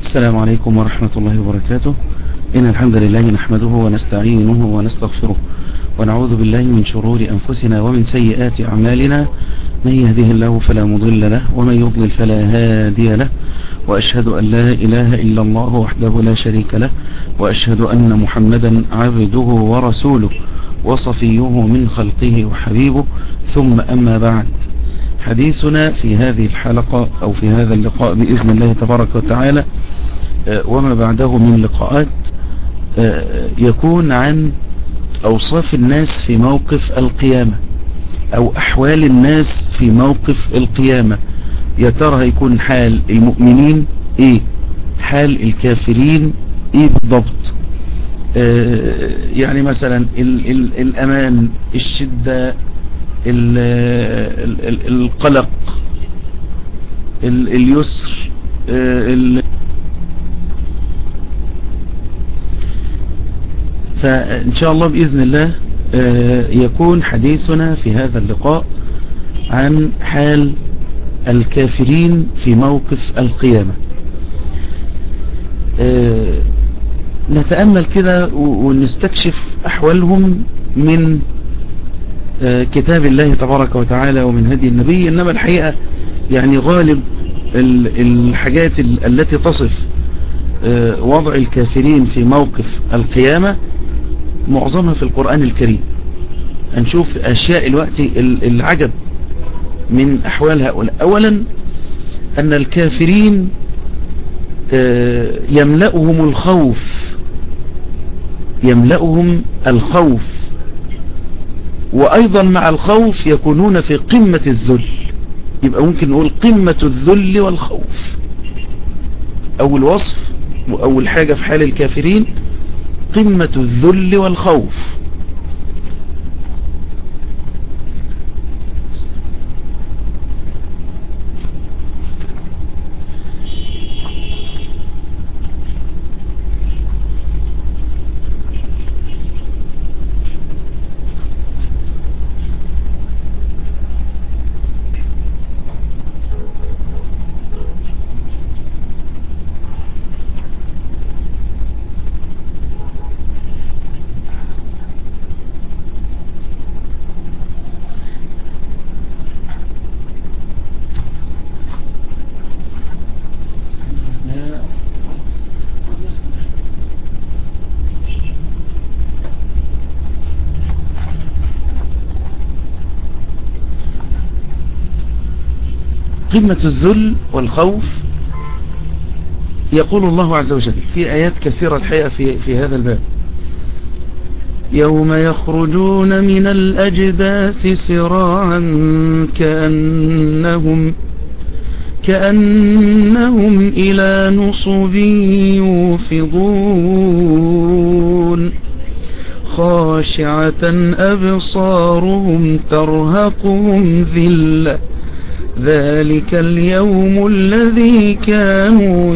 السلام عليكم ورحمة الله وبركاته إن الحمد لله نحمده ونستعينه ونستغفره ونعوذ بالله من شرور أنفسنا ومن سيئات أعمالنا من يهده الله فلا مضل له ومن يضلل فلا هادي له وأشهد أن لا إله إلا الله وحده لا شريك له وأشهد أن محمدا عبده ورسوله وصفيه من خلقه وحبيبه ثم أما بعد حديثنا في هذه الحلقة أو في هذا اللقاء بإذن الله تبارك وتعالى وما بعده من لقاءات يكون عن أوصاف الناس في موقف القيامة أو أحوال الناس في موقف القيامة يا ترى هيكون حال المؤمنين إيه حال الكافرين إيه بالضبط يعني مثلا ال ال الأمان الشدة ال ال القلق ال اليسر ال فإن شاء الله بإذن الله يكون حديثنا في هذا اللقاء عن حال الكافرين في موقف القيامة نتأمل كده ونستكشف أحوالهم من كتاب الله تبارك وتعالى ومن هدي النبي إنما الحقيقة يعني غالب الحاجات التي تصف وضع الكافرين في موقف القيامة معظمها في القرآن الكريم هنشوف أشياء الوقت العجب من أحوال هؤلاء أولا أن الكافرين يملأهم الخوف يملأهم الخوف وأيضا مع الخوف يكونون في قمة الذل يبقى ممكن نقول قمة الذل والخوف أول وصف وأول حاجة في حال الكافرين قمة الذل والخوف قمة الذل والخوف يقول الله عز وجل في آيات كثيرة الحقيقة في, في هذا الباب يوم يخرجون من الأجداث سراعا كأنهم كأنهم إلى نصب يوفضون خاشعة أبصارهم ترهقهم ذلة ذلك اليوم الذي كانوا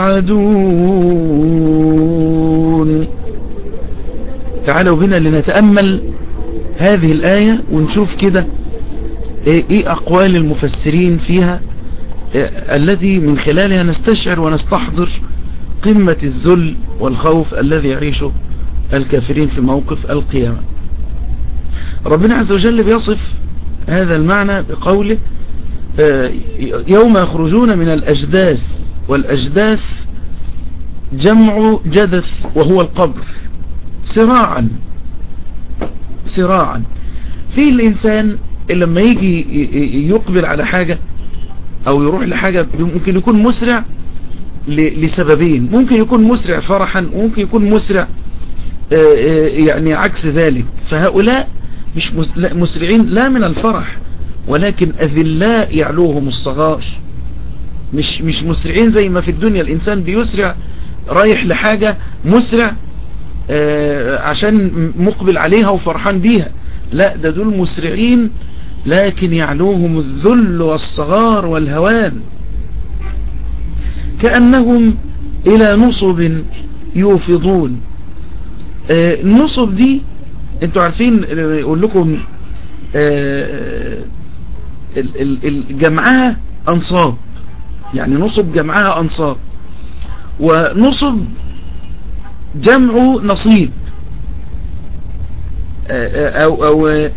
يوعدون تعالوا بنا لنتأمل هذه الآية ونشوف كده ايه اقوال المفسرين فيها التي من خلالها نستشعر ونستحضر قمة الذل والخوف الذي يعيشه الكافرين في موقف القيامة ربنا عز وجل بيصف هذا المعنى بقوله يوم يخرجون من الأجداث والأجداث جمع جدث وهو القبر سراعا سراعا في الإنسان لما يجي يقبل على حاجة أو يروح لحاجة ممكن يكون مسرع لسببين ممكن يكون مسرع فرحا وممكن يكون مسرع يعني عكس ذلك فهؤلاء مش مسرعين لا من الفرح ولكن أذلاء يعلوهم الصغار مش مش مسرعين زي ما في الدنيا الإنسان بيسرع رايح لحاجة مسرع عشان مقبل عليها وفرحان بيها لا ده دول مسرعين لكن يعلوهم الذل والصغار والهوان كأنهم إلى نصب يوفضون النصب دي انتوا عارفين يقول لكم جمعها أنصاب يعني نصب جمعها أنصاب ونصب جمع نصيب او او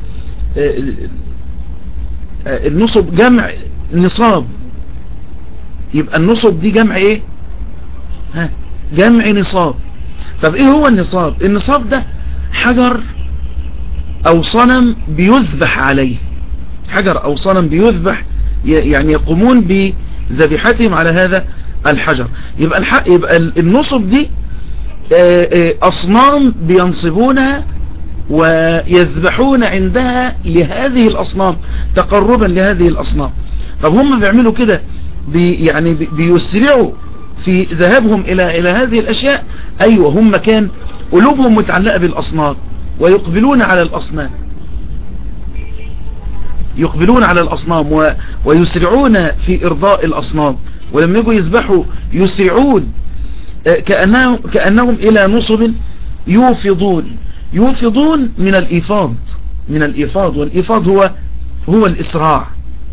النصب جمع نصاب يبقى النصب دي جمع ايه ها جمع نصاب طب ايه هو النصاب النصاب ده حجر او صنم بيذبح عليه حجر او صنم بيذبح يعني يقومون بذبيحتهم على هذا الحجر يبقى الحق يبقى النصب دي اصنام بينصبونها ويذبحون عندها لهذه الاصنام تقربا لهذه الاصنام طب هم بيعملوا كده بي يعني بيسرعوا في ذهابهم الى الى هذه الاشياء ايوه هم كان قلوبهم متعلقة بالاصنام ويقبلون على الاصنام يقبلون على الاصنام و... ويسرعون في ارضاء الاصنام ولما يجوا يذبحوا يسرعون كأنهم, كأنهم الى نصب يوفضون يوفضون من الإيفاض من الإيفاض والإيفاض هو هو الإسراع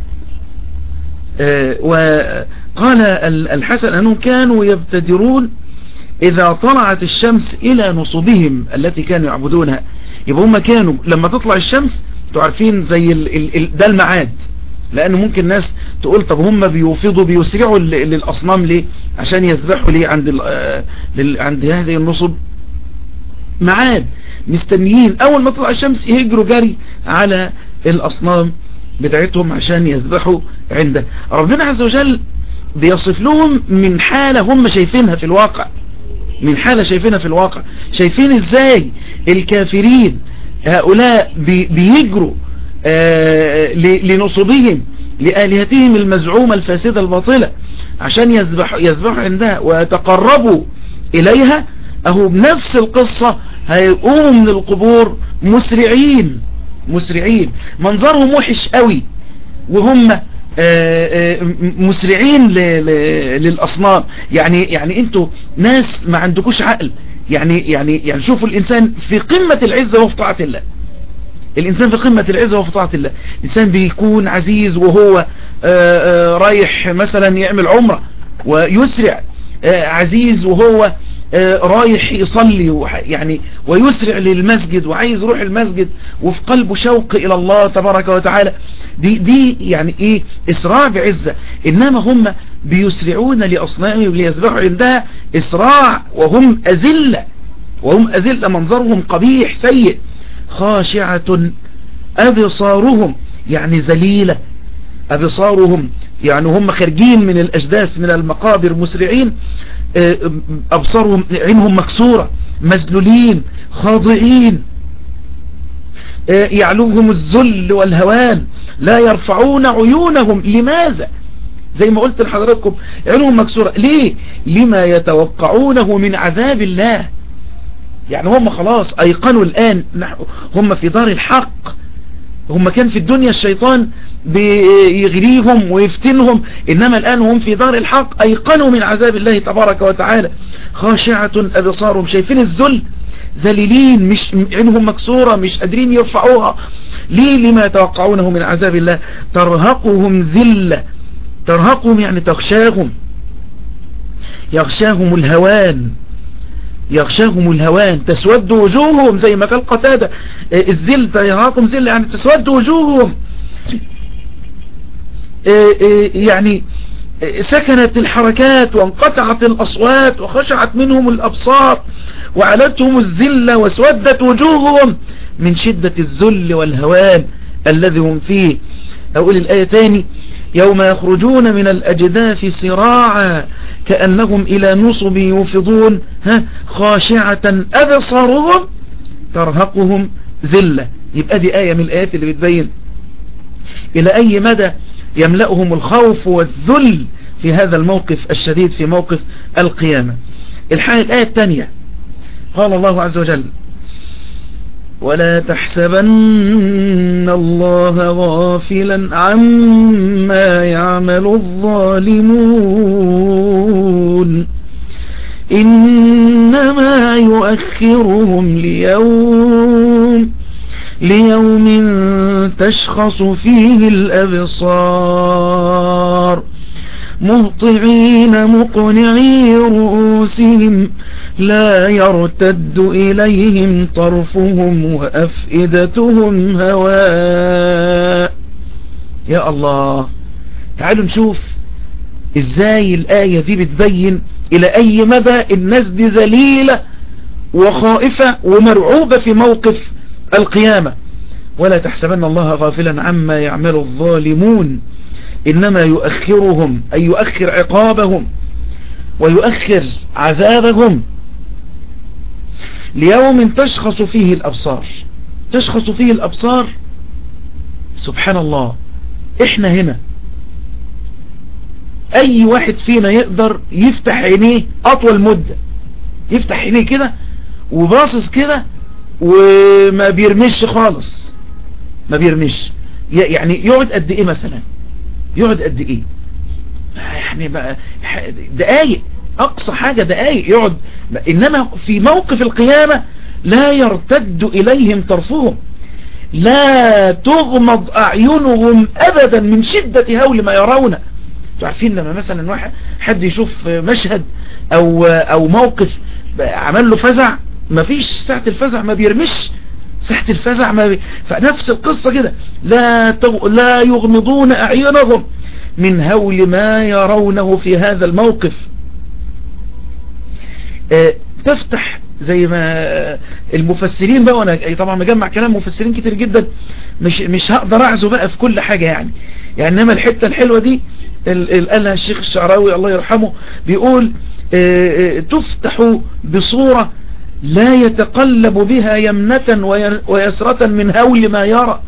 وقال الحسن أنهم كانوا يبتدرون إذا طلعت الشمس إلى نصبهم التي كانوا يعبدونها يبقى هم كانوا لما تطلع الشمس تعرفين زي ال ال ده المعاد لأن ممكن ناس تقول طب هم بيوفضوا بيسرعوا للأصنام ليه عشان يذبحوا ليه عند عند هذه النصب معاد مستنيين اول ما تطلع الشمس يهجروا جري على الاصنام بتاعتهم عشان يذبحوا عنده ربنا عز وجل بيصف لهم من حالة هم شايفينها في الواقع من حالة شايفينها في الواقع شايفين ازاي الكافرين هؤلاء بي بيجروا آه لنصبهم لآلهتهم المزعومة الفاسدة الباطلة عشان يذبحوا يذبحوا عندها ويتقربوا إليها اهو بنفس القصة هيقوموا من القبور مسرعين مسرعين منظرهم وحش قوي وهم آآ آآ مسرعين للأصنام يعني يعني انتوا ناس ما عندكوش عقل يعني يعني يعني شوفوا الإنسان في قمة العزة وفي طاعة الله الإنسان في قمة العزة وفي طاعة الله الإنسان بيكون عزيز وهو آآ رايح مثلا يعمل عمرة ويسرع عزيز وهو رايح يصلي يعني ويسرع للمسجد وعايز يروح المسجد وفي قلبه شوق الى الله تبارك وتعالى دي دي يعني ايه اسراع بعزة انما هم بيسرعون لاصنامهم ليذبحوا عندها اسراع وهم اذلة وهم اذلة منظرهم قبيح سيء خاشعة ابصارهم يعني ذليلة أبصارهم يعني هم خارجين من الأجداث من المقابر مسرعين أبصارهم عينهم مكسورة مذلولين خاضعين يعلوهم الذل والهوان لا يرفعون عيونهم لماذا زي ما قلت لحضراتكم عينهم مكسورة ليه لما يتوقعونه من عذاب الله يعني هم خلاص أيقنوا الآن هم في دار الحق هم كان في الدنيا الشيطان بيغريهم ويفتنهم إنما الآن هم في دار الحق أيقنوا من عذاب الله تبارك وتعالى خاشعة أبصارهم شايفين الذل ذليلين مش عينهم مكسورة مش قادرين يرفعوها ليه لما يتوقعونه من عذاب الله ترهقهم ذلة ترهقهم يعني تغشاهم يغشاهم الهوان يغشاهم الهوان تسود وجوههم زي ما قال قتادة الذل يراكم ذل يعني تسود وجوههم يعني سكنت الحركات وانقطعت الأصوات وخشعت منهم الأبصار وعلتهم الذلة واسودت وجوههم من شدة الذل والهوان الذي هم فيه أقول الآية تاني يوم يخرجون من الأجداث سراعا كأنهم إلى نصب يوفضون ها خاشعة أبصارهم ترهقهم ذلة يبقى دي آية من الآيات اللي بتبين إلى أي مدى يملأهم الخوف والذل في هذا الموقف الشديد في موقف القيامة الآية الثانية قال الله عز وجل ولا تحسبن الله غافلا عما يعمل الظالمون إنما يؤخرهم ليوم ليوم تشخص فيه الأبصار مهطعين مقنعي رؤوسهم لا يرتد إليهم طرفهم وأفئدتهم هواء يا الله تعالوا نشوف ازاي الآية دي بتبين الى اي مدى الناس دي ذليلة وخائفة ومرعوبة في موقف القيامة ولا تحسبن الله غافلا عما يعمل الظالمون إنما يؤخرهم أي يؤخر عقابهم ويؤخر عذابهم ليوم تشخص فيه الأبصار تشخص فيه الأبصار سبحان الله احنا هنا اي واحد فينا يقدر يفتح عينيه اطول مدة يفتح عينيه كده وباصص كده وما بيرمش خالص ما بيرمش يعني يقعد قد ايه مثلا يقعد قد ايه يعني بقى دقايق اقصى حاجة دقايق يقعد انما في موقف القيامة لا يرتد اليهم طرفهم لا تغمض اعينهم ابدا من شدة هول ما يرونه عارفين لما مثلا واحد حد يشوف مشهد او او موقف عمل له فزع ما فيش ساعة الفزع ما بيرمش ساعة الفزع ما بي... فنفس القصة كده لا تغ... لا يغمضون اعينهم من هول ما يرونه في هذا الموقف اه تفتح زي ما المفسرين بقى وانا طبعا مجمع كلام مفسرين كتير جدا مش مش هقدر اعزو بقى في كل حاجة يعني يعني انما الحتة الحلوة دي قالها الشيخ الشعراوي الله يرحمه بيقول اه تفتح بصورة لا يتقلب بها يمنة ويسرة من هول ما يرى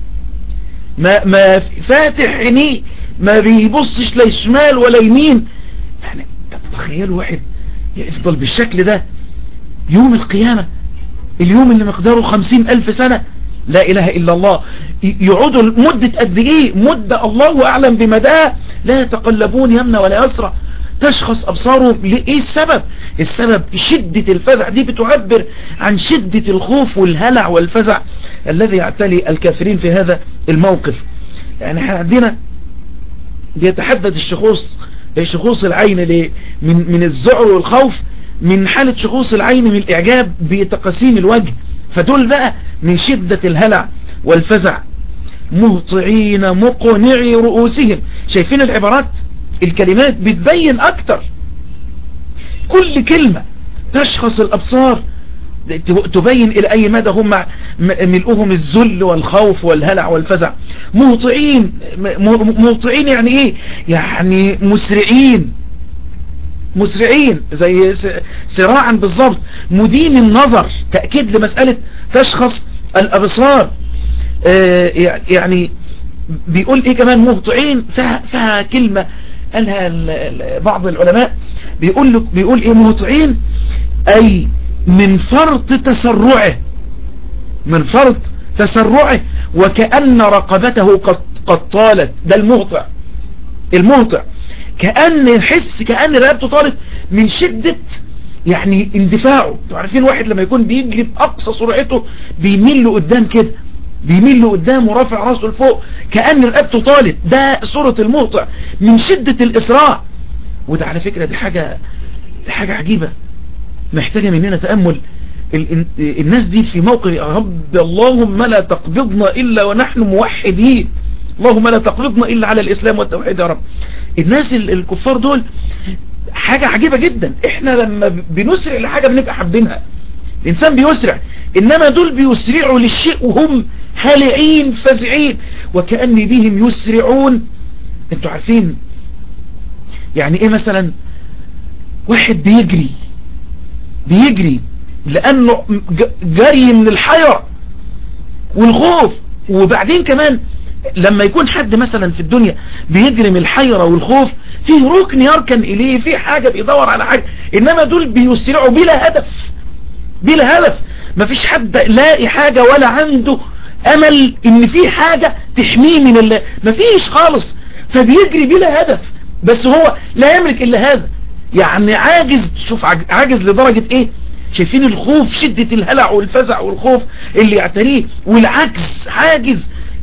ما, ما فاتح عينيه ما بيبصش لا شمال ولا يمين يعني تخيلوا واحد يفضل بالشكل ده يوم القيامة اليوم اللي مقداره خمسين ألف سنة لا إله إلا الله يقعدوا مدة قد إيه مدة الله أعلم بمداه لا يتقلبون يمنى ولا يسرى تشخص أبصارهم لإيه السبب السبب شدة الفزع دي بتعبر عن شدة الخوف والهلع والفزع الذي يعتلي الكافرين في هذا الموقف يعني احنا عندنا بيتحدد الشخوص شخوص العين من من الذعر والخوف من حالة شخوص العين من الإعجاب بتقاسيم الوجه فدول بقى من شدة الهلع والفزع مهطعين مقنعي رؤوسهم شايفين العبارات الكلمات بتبين أكتر كل كلمة تشخص الأبصار تبين إلى أي مدى هم ملؤهم الذل والخوف والهلع والفزع مهطعين مهطعين يعني إيه يعني مسرعين مسرعين زي سراعا بالضبط مديم النظر تأكيد لمسألة تشخص الأبصار آه يعني بيقول ايه كمان مهطعين فيها, فيها كلمة قالها بعض العلماء بيقول له بيقول ايه مهطعين اي من فرط تسرعه من فرط تسرعه وكأن رقبته قد, قد طالت ده المهطع المهطع كأن يحس كأن رقبته طالت من شدة يعني اندفاعه عارفين واحد لما يكون بيجري بأقصى سرعته بيميل له قدام كده بيميل له قدام ورافع راسه لفوق كأن رقبته طالت ده صورة المهطع من شدة الإسراع وده على فكرة دي حاجة دي حاجة عجيبة محتاجة مننا تأمل الناس دي في موقف يا رب اللهم لا تقبضنا إلا ونحن موحدين اللهم لا تقبضنا إلا على الإسلام والتوحيد يا رب الناس الكفار دول حاجة عجيبة جدا احنا لما بنسرع لحاجة بنبقى حابينها الإنسان بيسرع إنما دول بيسرعوا للشيء وهم هالعين فزعين وكأن بهم يسرعون انتوا عارفين يعني ايه مثلا واحد بيجري بيجري لأنه جري من الحيرة والخوف وبعدين كمان لما يكون حد مثلا في الدنيا بيجري من الحيرة والخوف فيه ركن يركن إليه فيه حاجة بيدور على حاجة إنما دول بيسرعوا بلا هدف بلا هدف مفيش حد لاقي حاجة ولا عنده أمل إن في حاجة تحميه من الله مفيش خالص فبيجري بلا هدف بس هو لا يملك إلا هذا يعني عاجز شوف عاجز لدرجة إيه شايفين الخوف شدة الهلع والفزع والخوف اللي يعتريه والعجز عاجز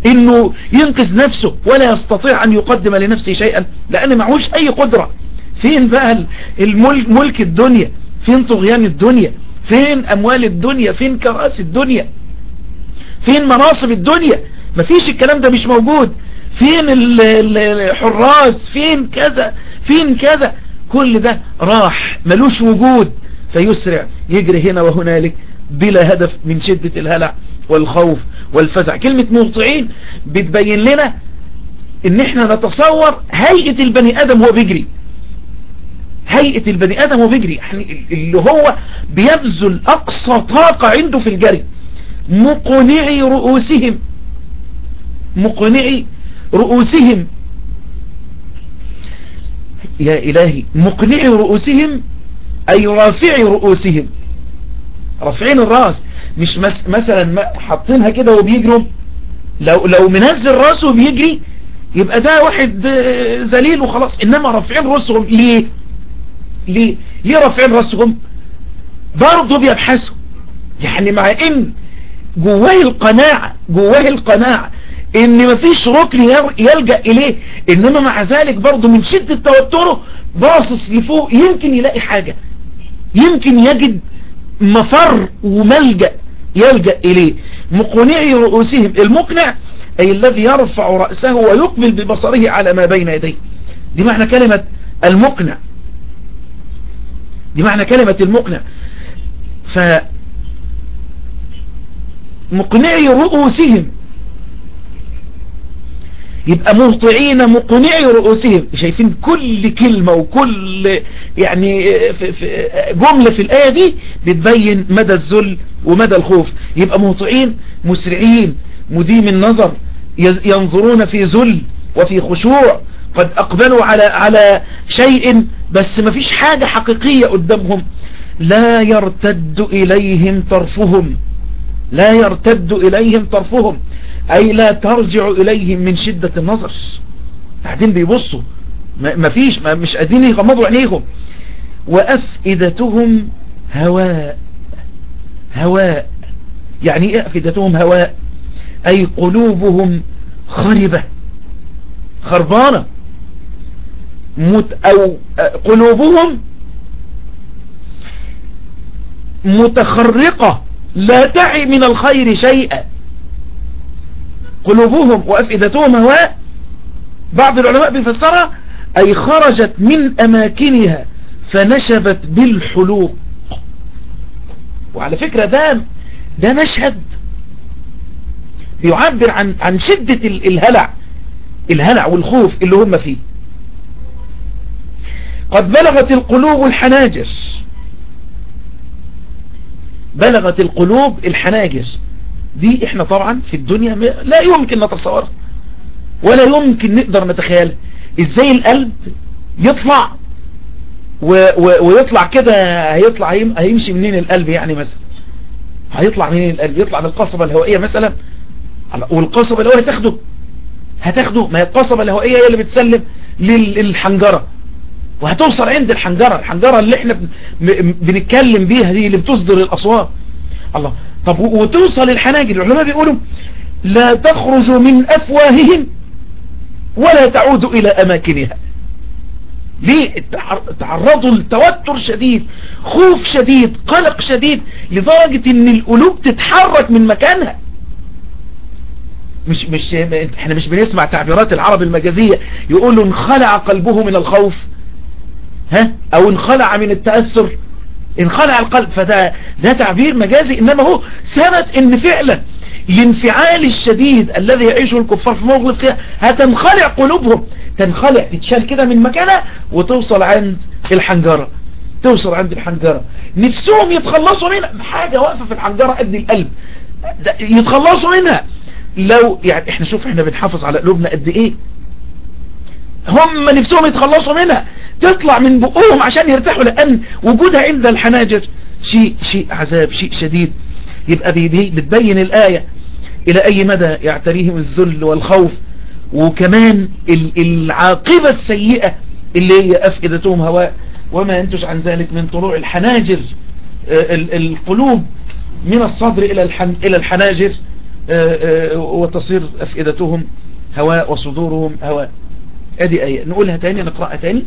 انه ينقذ نفسه ولا يستطيع ان يقدم لنفسه شيئا لان معهوش اي قدرة فين بقى الملك ملك الدنيا فين طغيان الدنيا فين اموال الدنيا فين كراسي الدنيا فين مناصب الدنيا مفيش الكلام ده مش موجود فين الحراس فين كذا فين كذا كل ده راح ملوش وجود فيسرع يجري هنا وهنالك بلا هدف من شدة الهلع والخوف والفزع كلمة مهطعين بتبين لنا ان احنا نتصور هيئة البني ادم هو بيجري هيئة البني ادم هو بيجري يعني اللي هو بيبذل اقصى طاقة عنده في الجري مقنعي رؤوسهم مقنعي رؤوسهم يا إلهي مقنعي رؤوسهم أي رافعي رؤوسهم رافعين الراس مش مس مثلا حاطينها كده وبيجروا لو لو منزل راسه وبيجري يبقى ده واحد ذليل وخلاص انما رافعين راسهم ليه ليه ليه رافعين راسهم برضه بيبحثوا يعني مع ان جواه القناعة جواه القناعة ان مفيش ركن يلجأ اليه انما مع ذلك برضه من شدة توتره باصص لفوق يمكن يلاقي حاجة يمكن يجد مفر وملجأ يلجأ اليه مقنعي رؤوسهم المقنع اي الذي يرفع رأسه ويقبل ببصره على ما بين يديه دي معنى كلمة المقنع دي معنى كلمة المقنع ف مقنعي رؤوسهم يبقى مهطعين مقنعي رؤوسهم شايفين كل كلمة وكل يعني في في جملة في الآية دي بتبين مدى الذل ومدى الخوف يبقى مهطعين مسرعين مديم النظر ينظرون في ذل وفي خشوع قد أقبلوا على على شيء بس ما فيش حاجة حقيقية قدامهم لا يرتد إليهم طرفهم لا يرتد إليهم طرفهم أي لا ترجع إليهم من شدة النظر بعدين بيبصوا ما فيش ما مش قادرين يغمضوا عينيهم وأفئدتهم هواء هواء يعني ايه أفئدتهم هواء أي قلوبهم خربة خربانة مت أو قلوبهم متخرقة لا تعي من الخير شيئا قلوبهم وأفئدتهم هواء بعض العلماء بيفسرها أي خرجت من أماكنها فنشبت بالحلوق وعلى فكرة ده ده مشهد بيعبر عن عن شدة الهلع الهلع والخوف اللي هم فيه قد بلغت القلوب الحناجر بلغت القلوب الحناجر دي احنا طبعا في الدنيا لا يمكن نتصورها ولا يمكن نقدر نتخيل ازاي القلب يطلع و و ويطلع كده هيطلع هيمشي منين القلب يعني مثلا هيطلع منين القلب يطلع من القصبة الهوائية مثلا والقصبة الهوائية هتاخده هتاخده ما هي القصبة الهوائية هي اللي بتسلم للحنجرة وهتوصل عند الحنجرة الحنجرة اللي احنا بنتكلم بيها دي اللي بتصدر الأصوات الله طب وتوصل الحناجر العلماء بيقولوا لا تخرج من أفواههم ولا تعود إلى أماكنها ليه تعرضوا لتوتر شديد خوف شديد قلق شديد لدرجة ان القلوب تتحرك من مكانها مش مش احنا مش بنسمع تعبيرات العرب المجازية يقولوا انخلع قلبه من الخوف ها او انخلع من التأثر انخلع القلب فده ده تعبير مجازي انما هو ثبت ان فعلا الانفعال الشديد الذي يعيشه الكفار في موقف فيها هتنخلع قلوبهم تنخلع تتشال كده من مكانها وتوصل عند الحنجرة توصل عند الحنجرة نفسهم يتخلصوا منها حاجة واقفة في الحنجرة قد القلب يتخلصوا منها لو يعني احنا شوف احنا بنحافظ على قلوبنا قد ايه هم نفسهم يتخلصوا منها تطلع من بقهم عشان يرتاحوا لأن وجودها عند الحناجر شيء شيء عذاب شيء شديد يبقى بتبين الآية إلى أي مدى يعتريهم الذل والخوف وكمان العاقبة السيئة اللي هي أفئدتهم هواء وما ينتج عن ذلك من طلوع الحناجر القلوب من الصدر إلى إلى الحناجر وتصير أفئدتهم هواء وصدورهم هواء ادي آية نقولها تاني نقرأها تاني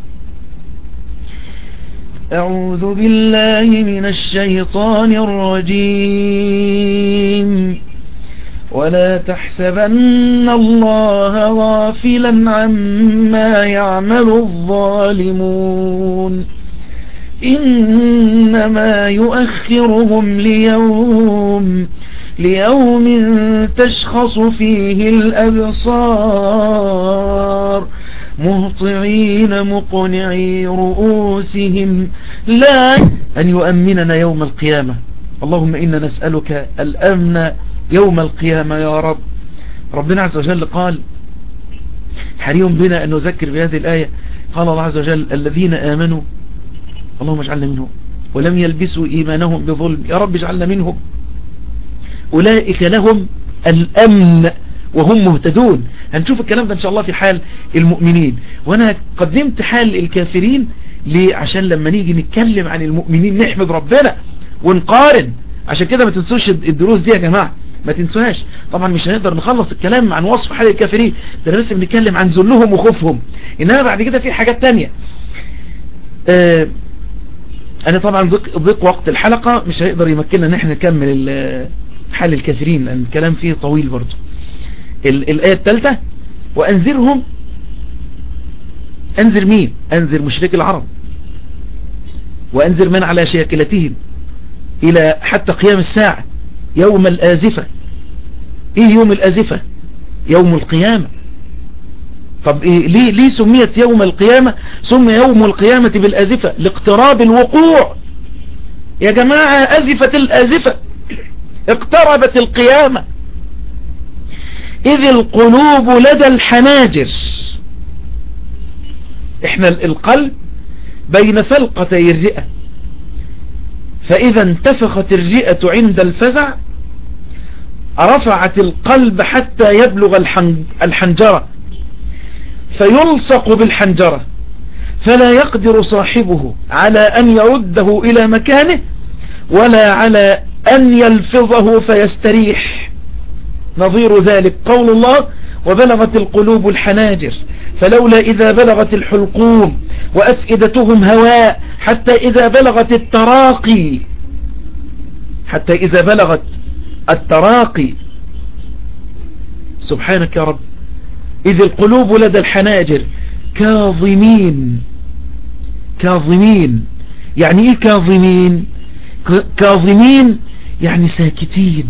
أعوذ بالله من الشيطان الرجيم ولا تحسبن الله غافلا عما يعمل الظالمون إنما يؤخرهم ليوم ليوم تشخص فيه الأبصار مهطعين مقنعي رؤوسهم لا أن يؤمننا يوم القيامة اللهم إنا نسألك الأمن يوم القيامة يا رب ربنا عز وجل قال حريم بنا أن نذكر بهذه الآية قال الله عز وجل الذين آمنوا اللهم اجعلنا منهم ولم يلبسوا إيمانهم بظلم يا رب اجعلنا منهم أولئك لهم الأمن وهم مهتدون هنشوف الكلام ده إن شاء الله في حال المؤمنين وأنا قدمت حال الكافرين ليه عشان لما نيجي نتكلم عن المؤمنين نحمد ربنا ونقارن عشان كده ما تنسوش الدروس دي يا جماعة ما تنسوهاش طبعا مش هنقدر نخلص الكلام عن وصف حال الكافرين ده بس بنتكلم عن ذلهم وخوفهم انما بعد كده في حاجات تانية آه انا طبعا ضيق, ضيق وقت الحلقة مش هيقدر يمكننا ان احنا نكمل حال الكافرين لان الكلام فيه طويل برضه الآية الثالثة وأنذرهم أنذر مين أنذر مشرك العرب وأنذر من على شاكلتهم إلى حتى قيام الساعة يوم الآزفة إيه يوم الآزفة يوم القيامة طب إيه ليه, ليه سميت يوم القيامة سمي يوم القيامة بالآزفة لاقتراب الوقوع يا جماعة أزفت الآزفة اقتربت القيامة إذ القلوب لدى الحناجر احنا القلب بين فلقتي الرئة فإذا انتفخت الرئة عند الفزع رفعت القلب حتى يبلغ الحنجرة فيلصق بالحنجرة فلا يقدر صاحبه على أن يرده إلى مكانه ولا على أن يلفظه فيستريح نظير ذلك قول الله وبلغت القلوب الحناجر فلولا إذا بلغت الحلقوم وأفئدتهم هواء حتى إذا بلغت التراقي حتى إذا بلغت التراقي سبحانك يا رب إذ القلوب لدى الحناجر كاظمين كاظمين يعني إيه كاظمين كاظمين يعني ساكتين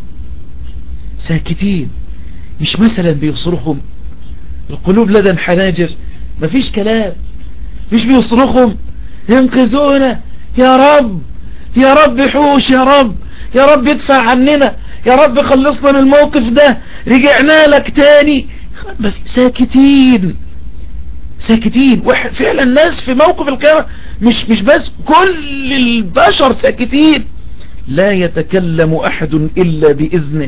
ساكتين مش مثلا بيصرخهم القلوب لدى الحناجر مفيش كلام مش بيصرخهم ينقذونا يا رب يا رب حوش يا رب يا رب ادفع عننا يا رب خلصنا من الموقف ده رجعنا لك تاني ساكتين ساكتين فعلا الناس في موقف القيامة مش مش بس كل البشر ساكتين لا يتكلم أحد إلا بإذنه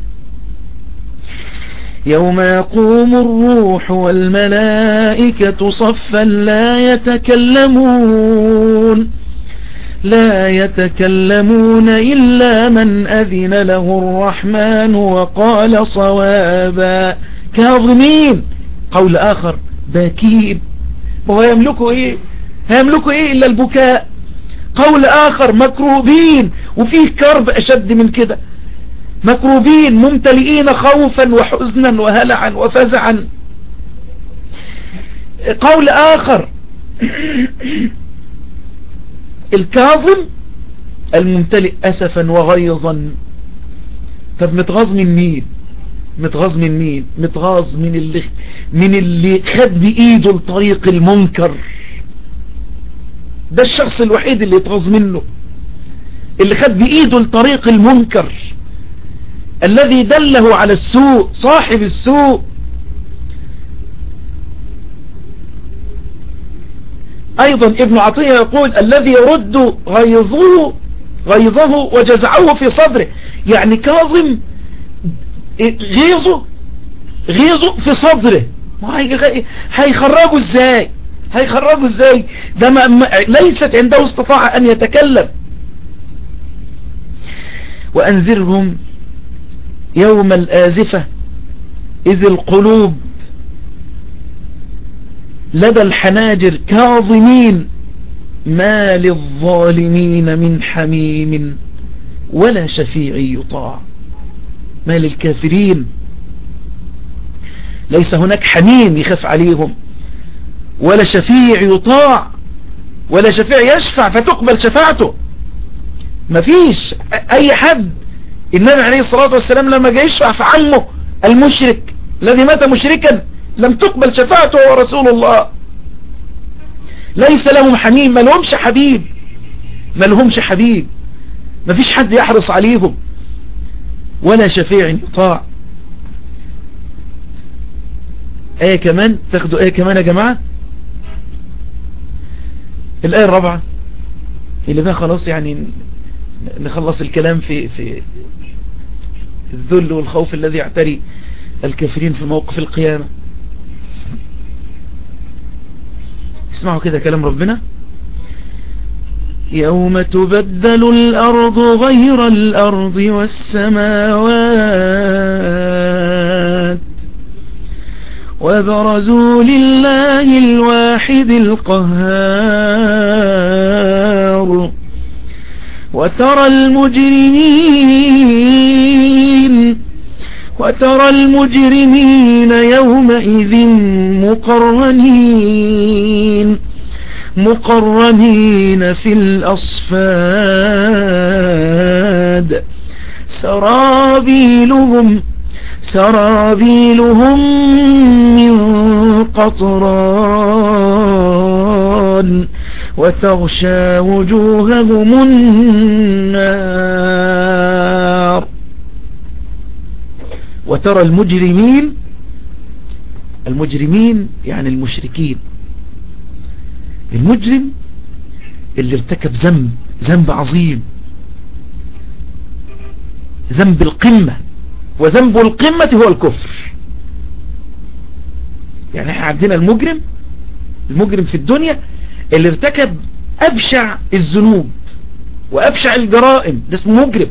يوم يقوم الروح والملائكة صفا لا يتكلمون لا يتكلمون إلا من أذن له الرحمن وقال صوابا كاظمين قول آخر باكين وهو يملكوا إيه هيملكوا إيه إلا البكاء قول آخر مكروبين وفيه كرب أشد من كده مكروبين ممتلئين خوفا وحزنا وهلعا وفزعا قول آخر الكاظم الممتلئ أسفا وغيظا طب متغاظ من مين متغاظ من مين متغاظ من اللي من اللي خد بإيده الطريق المنكر ده الشخص الوحيد اللي يتغاظ منه اللي خد بإيده الطريق المنكر الذي دله على السوء صاحب السوء ايضا ابن عطية يقول الذي يرد غيظه غيظه وجزعه في صدره يعني كاظم غيظه غيظه في صدره هيخرجه ازاي هيخرجه ازاي ده ما ليست عنده استطاع ان يتكلم وانذرهم يوم الآزفة إذ القلوب لدى الحناجر كاظمين ما للظالمين من حميم ولا شفيع يطاع ما للكافرين ليس هناك حميم يخاف عليهم ولا شفيع يطاع ولا شفيع يشفع فتقبل شفاعته مفيش اي حد النبي عليه الصلاة والسلام لما جاء يشفع في عمه المشرك الذي مات مشركا لم تقبل شفاعته هو رسول الله ليس لهم حميم ما لهمش حبيب ما لهمش حبيب ما فيش حد يحرص عليهم ولا شفيع يطاع آية كمان تاخدوا آية كمان يا جماعة الآية الرابعة اللي بقى خلاص يعني نخلص الكلام في في الذل والخوف الذي يعتري الكافرين في موقف القيامة اسمعوا كده كلام ربنا يوم تبدل الأرض غير الأرض والسماوات وبرزوا لله الواحد القهار وترى المجرمين وترى المجرمين يومئذ مقرنين مقرنين في الأصفاد سرابيلهم سرابيلهم من قطران وتغشى وجوههم النار وترى المجرمين المجرمين يعني المشركين المجرم اللي ارتكب ذنب ذنب عظيم ذنب القمة وذنب القمة هو الكفر يعني احنا عندنا المجرم المجرم في الدنيا اللي ارتكب أبشع الذنوب وأبشع الجرائم ده اسمه مجرم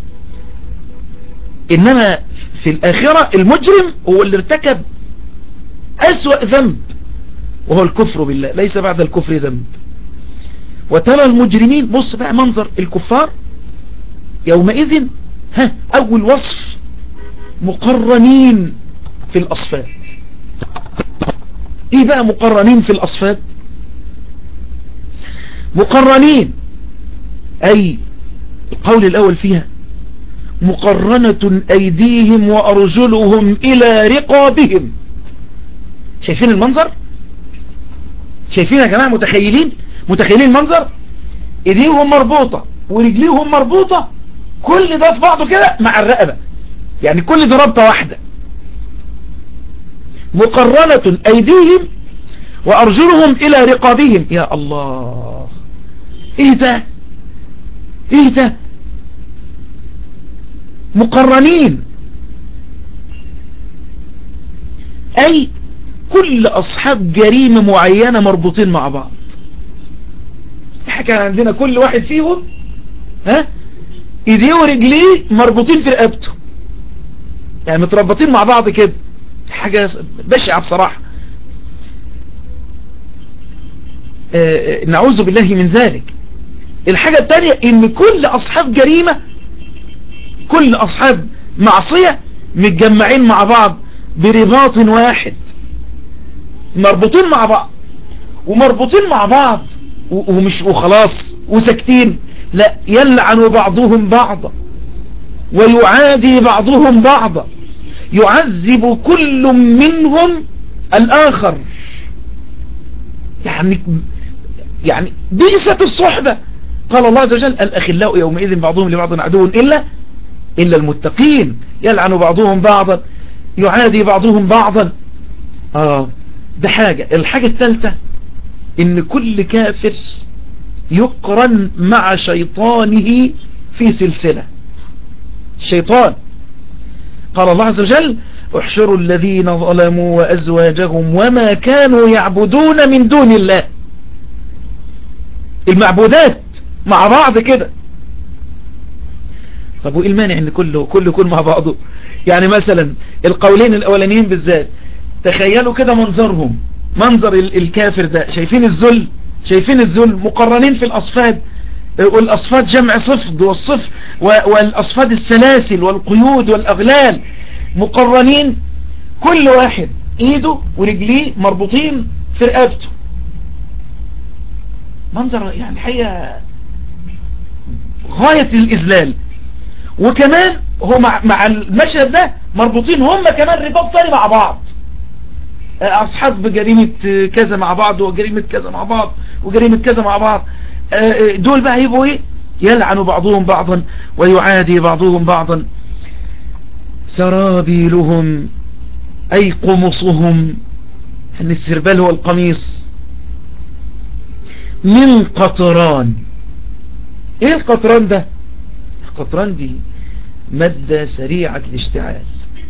إنما في الآخرة المجرم هو اللي ارتكب أسوأ ذنب وهو الكفر بالله ليس بعد الكفر ذنب وترى المجرمين بص بقى منظر الكفار يومئذ ها أول وصف مقرنين في الأصفاد ايه بقى مقرنين في الأصفاد مقرنين أي القول الأول فيها مقرنة أيديهم وأرجلهم إلى رقابهم شايفين المنظر شايفين يا جماعة متخيلين متخيلين المنظر ايديهم مربوطة ورجليهم مربوطة كل ده في بعضه كده مع الرقبة يعني كل دي ربطة واحدة مقرنة ايديهم وارجلهم الى رقابهم يا الله ايه ده ايه ده مقرنين اي كل اصحاب جريمة معينة مربوطين مع بعض احنا كان عندنا كل واحد فيهم ها ايديه ورجليه مربوطين في رقبته يعني متربطين مع بعض كده حاجة بشعة بصراحة آه نعوذ بالله من ذلك الحاجة التانية ان كل اصحاب جريمة كل اصحاب معصية متجمعين مع بعض برباط واحد مربوطين مع بعض ومربوطين مع بعض ومش وخلاص وساكتين لا يلعن بعضهم بعضا ويعادي بعضهم بعضا يعذب كل منهم الآخر يعني يعني بئست الصحبة قال الله عز وجل الأخلاء يومئذ بعضهم لبعض عدو إلا إلا المتقين يلعن بعضهم بعضا يعادي بعضهم بعضا آه ده حاجة الحاجة الثالثة ان كل كافر يقرن مع شيطانه في سلسلة الشيطان قال الله عز وجل احشروا الذين ظلموا وأزواجهم وما كانوا يعبدون من دون الله المعبودات مع بعض كده طب وايه المانع ان كله كله يكون مع بعضه يعني مثلا القولين الاولانيين بالذات تخيلوا كده منظرهم منظر الكافر ده شايفين الذل شايفين الذل مقرنين في الاصفاد والاصفاد جمع صفد والصف والاصفاد السلاسل والقيود والاغلال مقرنين كل واحد ايده ورجليه مربوطين في رقبته منظر يعني الحقيقة غاية الإذلال وكمان هو مع, مع المشهد ده مربوطين هم كمان رباط تاني مع بعض أصحاب جريمة كذا مع بعض وجريمة كذا مع بعض وجريمة كذا مع بعض دول بقى يبقوا ايه يلعن بعضهم بعضا ويعادي بعضهم بعضا سرابيلهم أي قمصهم أن السربال هو القميص من قطران ايه القطران ده القطران دي مادة سريعة الاشتعال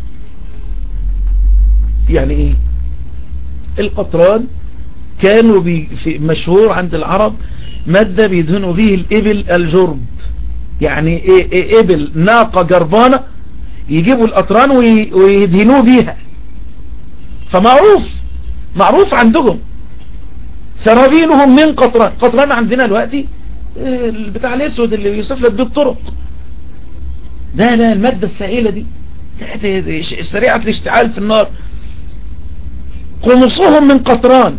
يعني ايه القطران كانوا بي في مشهور عند العرب مادة بيدهنوا به الابل الجرب يعني ايه, إيه ابل ناقة جربانة يجيبوا القطران ويدهنوه بيها فمعروف معروف عندهم سرابيلهم من قطران قطران عندنا دلوقتي بتاع الاسود اللي يوصف لك بالطرق ده لا المادة السائلة دي سريعة الاشتعال في النار قمصهم من قطران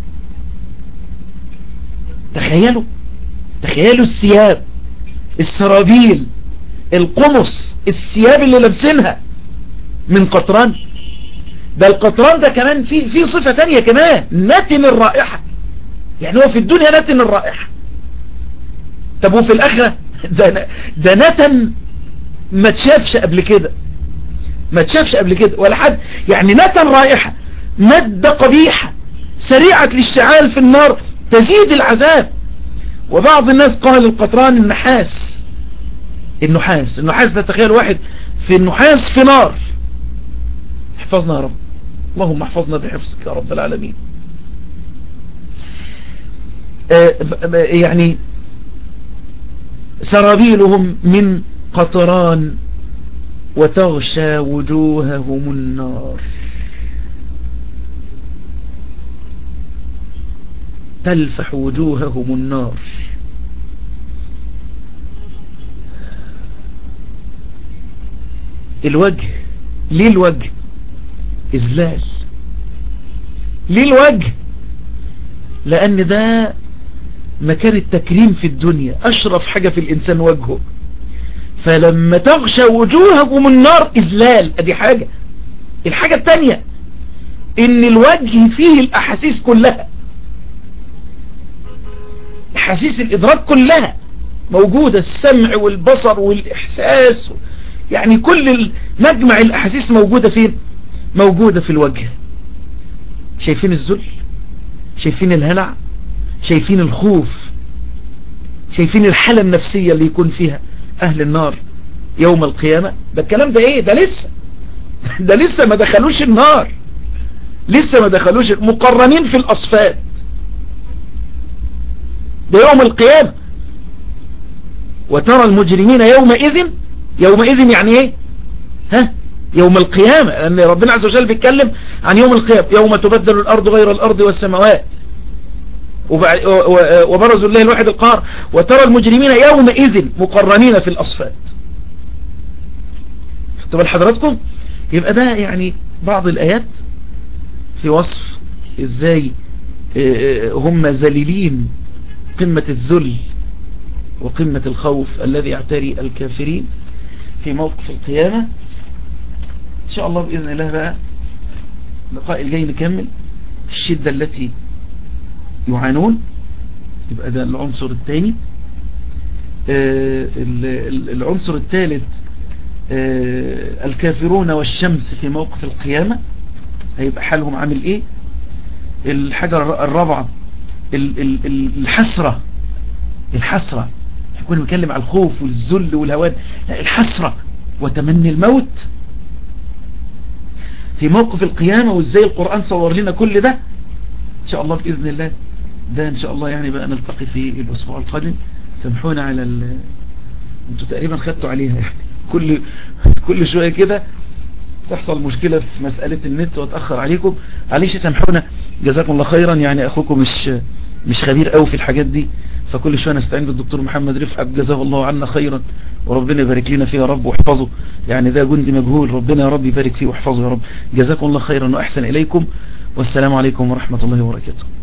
تخيلوا تخيلوا الثياب السرابيل القمص الثياب اللي لابسينها من قطران ده القطران ده كمان في في صفة تانية كمان نتن الرائحة يعني هو في الدنيا نتن الرائحة طب وفي الآخرة ده, ده نتن ما تشافش قبل كده ما تشافش قبل كده ولا حد يعني نتن رائحة مادة قبيحة سريعة الاشتعال في النار تزيد العذاب وبعض الناس قال القطران النحاس النحاس النحاس ده تخيل واحد في النحاس في نار احفظنا يا رب اللهم احفظنا بحفظك يا رب العالمين يعني سرابيلهم من قطران وتغشى وجوههم النار تلفح وجوههم النار الوجه ليه الوجه إذلال ليه الوجه لأن ده مكان التكريم في الدنيا أشرف حاجة في الإنسان وجهه فلما تغشى وجوههم النار إذلال أدي حاجة الحاجة التانية إن الوجه فيه الأحاسيس كلها أحاسيس الإدراك كلها موجودة السمع والبصر والإحساس يعني كل مجمع الأحاسيس موجودة فين موجودة في الوجه شايفين الذل شايفين الهلع شايفين الخوف شايفين الحالة النفسية اللي يكون فيها أهل النار يوم القيامة ده الكلام ده ايه ده لسه ده لسه ما دخلوش النار لسه ما دخلوش مقرنين في الأصفاد ده يوم القيامة وترى المجرمين يومئذ يومئذ يعني ايه ها يوم القيامة لأن ربنا عز وجل بيتكلم عن يوم القيامة يوم تبدل الأرض غير الأرض والسماوات وبرزوا الله الواحد القهار وترى المجرمين يومئذ مقرنين في الأصفاد خدتوا حضراتكم يبقى ده يعني بعض الآيات في وصف ازاي هم ذليلين قمة الذل وقمة الخوف الذي يعتري الكافرين في موقف القيامة ان شاء الله بإذن الله بقى اللقاء الجاي نكمل الشدة التي يعانون يبقى ده العنصر الثاني العنصر الثالث الكافرون والشمس في موقف القيامة هيبقى حالهم عامل ايه الحاجة الرابعة الحسرة الحسرة كنا بنتكلم على الخوف والذل والهوان لا الحسرة وتمني الموت في موقف القيامة وازاي القرآن صور لنا كل ده ان شاء الله بإذن الله ده ان شاء الله يعني بقى نلتقي في الاسبوع القادم سامحونا على انتوا تقريبا خدتوا عليها يعني كل كل شوية كده تحصل مشكلة في مسألة النت واتأخر عليكم معلش سامحونا جزاكم الله خيرا يعني اخوكم مش مش خبير قوي في الحاجات دي فكل شوية نستعين بالدكتور محمد رفعت جزاه الله عنا خيرا وربنا يبارك لنا فيه يا رب واحفظه يعني ده جندي مجهول ربنا يا رب يبارك فيه واحفظه يا رب جزاكم الله خيرا واحسن اليكم والسلام عليكم ورحمة الله وبركاته